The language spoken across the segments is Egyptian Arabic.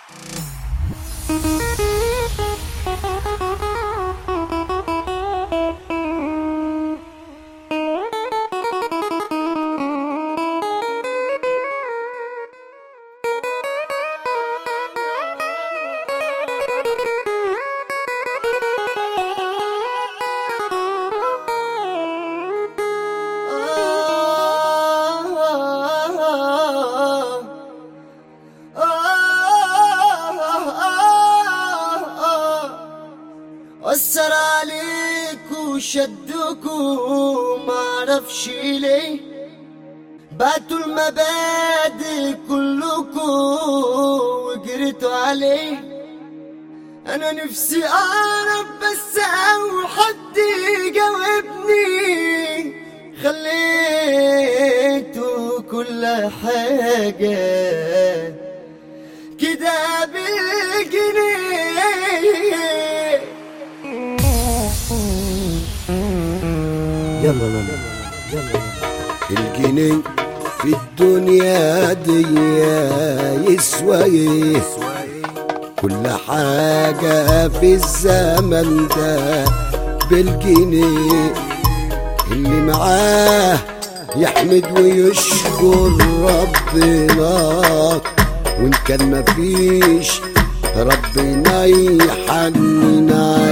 أثر عليك وشدكوا معرفش ليه بعتوا المبادئ كلكوا وجريتوا عليه أنا نفسي أعرف بس أو حد يجاوبني خليتوا كل حاجة كده بالجنيه يلا ماما يلا الجنيه في الدنيا دي يسوى ايه كل حاجة في الزمن ده بالجنيه اللي معاه يحمد ويشكر ربنا وان كان مفيش ربنا يحنن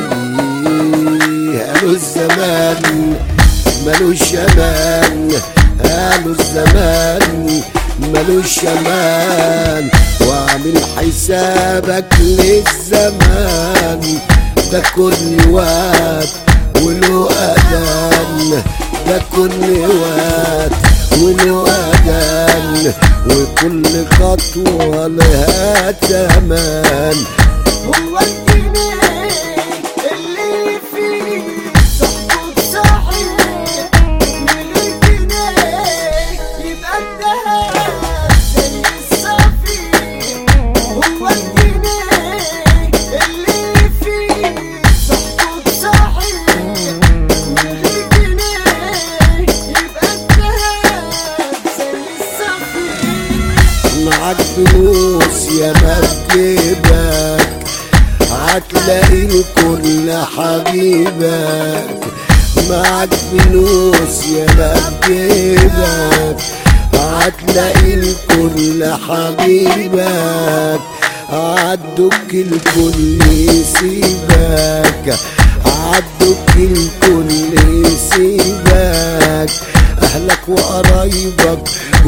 عليه قالوا الزمان ملوش امان قالوا الزمان ملوش امان واعمل حسابك للزمان ده كل وقت وله اذان ده كل وقت وله اذان وكل خطوه لها تمام هو الجنيه اللي فيه صاحبه صاحب من الجنيه يبقى الدهب زي الصافي هو الجنيه اللي فيه صاحبه صاحب من الجنيه يبقى الدهب زي الصافي معاك فلوس يا ما بجيبك هتلاقي الكل حبيبك معاك فلوس يا ما بجيبك هتلاقي الكل حبيبك عدوك الكل يسيبك عدوك الكل يسيبك اهلك وقرايبك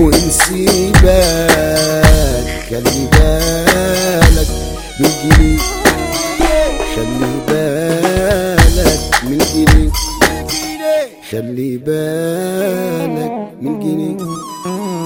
ونسيبك خلي بالك من الجنيه خلي بالك من الجنيه خلي بالك من الجنيه